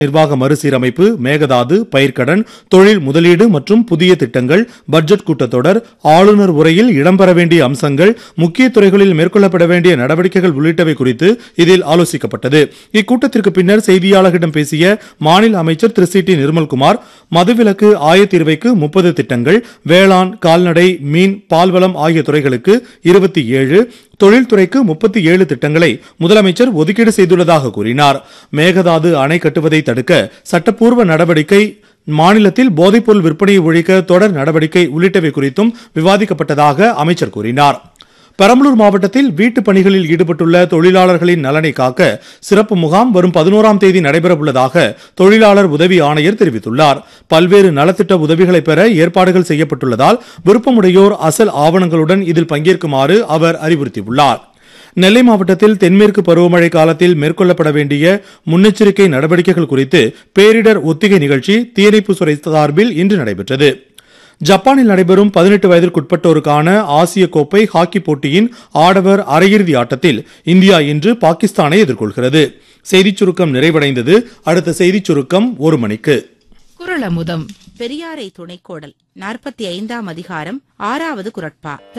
நிர்வாக மறுசீரமைப்பு மேகதாது பயிர்க்கடன் தொழில் முதலீடு மற்றும் புதிய திட்டங்கள் பட்ஜெட் கூட்டத்தொடர் ஆளுநர் உரையில் இடம்பெற வேண்டிய அம்சங்கள் முக்கிய துறைகளில் மேற்கொள்ளப்பட வேண்டிய நடவடிக்கைகள் உள்ளிட்டவை குறித்து இதில் ஆலோசிக்கப்பட்டது இக்கூட்டத்திற்கு பின்னர் செய்தியாளர்களிடம் பேசிய மாநில அமைச்சர் திரு சி டி நிர்மல்குமார் மதுவிலக்கு ஆயத்தீர்வைக்கு முப்பது திட்டங்கள் வேளாண் கால்நடை மீன் பால்வளம் ஆகிய துறைகளுக்கு இருபத்தி ஏழு தொழில்துறைக்கு முப்பத்தி ஏழு திட்டங்களை முதலமைச்சர் ஒதுக்கீடு செய்துள்ளதாக கூறினார் மேகதாது அணை கட்டுவதை தடுக்க சட்டப்பூர்வ நடவடிக்கை மாநிலத்தில் போதைப்பொருள் விற்பனையை ஒழிக்க தொடர் நடவடிக்கை உள்ளிட்டவை குறித்தும் விவாதிக்கப்பட்டதாக அமைச்சர் கூறினார் பெரம்பலூர் மாவட்டத்தில் வீட்டுப் பணிகளில் ஈடுபட்டுள்ள தொழிலாளர்களின் நலனை காக்க சிறப்பு முகாம் வரும் பதினோராம் தேதி நடைபெறவுள்ளதாக தொழிலாளர் உதவி ஆணையர் தெரிவித்துள்ளார் பல்வேறு நலத்திட்ட உதவிகளை பெற ஏற்பாடுகள் செய்யப்பட்டுள்ளதால் விருப்பமுடையோர் அசல் ஆவணங்களுடன் இதில் பங்கேற்குமாறு அவர் அறிவுறுத்தியுள்ளார் நெல்லை மாவட்டத்தில் தென்மேற்கு பருவமழை காலத்தில் மேற்கொள்ளப்பட வேண்டிய முன்னெச்சரிக்கை நடவடிக்கைகள் குறித்து பேரிடர் ஒத்திகை நிகழ்ச்சி தீயணைப்புத்துறை சார்பில் இன்று நடைபெற்றது ஜப்பானில் நடைபெறும் பதினெட்டு வயதிற்குட்பட்டோருக்கான ஆசிய கோப்பை ஹாக்கி போட்டியின் ஆடவர் அரையிறுதி ஆட்டத்தில் இந்தியா இன்று பாகிஸ்தானை எதிர்கொள்கிறது செய்திச் சுருக்கம் நிறைவடைந்தது அடுத்த செய்திச் சுருக்கம் ஒரு மணிக்கு குரலமுதம் பெரியாரை துணைக்கோடல் நாற்பத்தி ஐந்தாம் அதிகாரம் ஆறாவது குரட்பா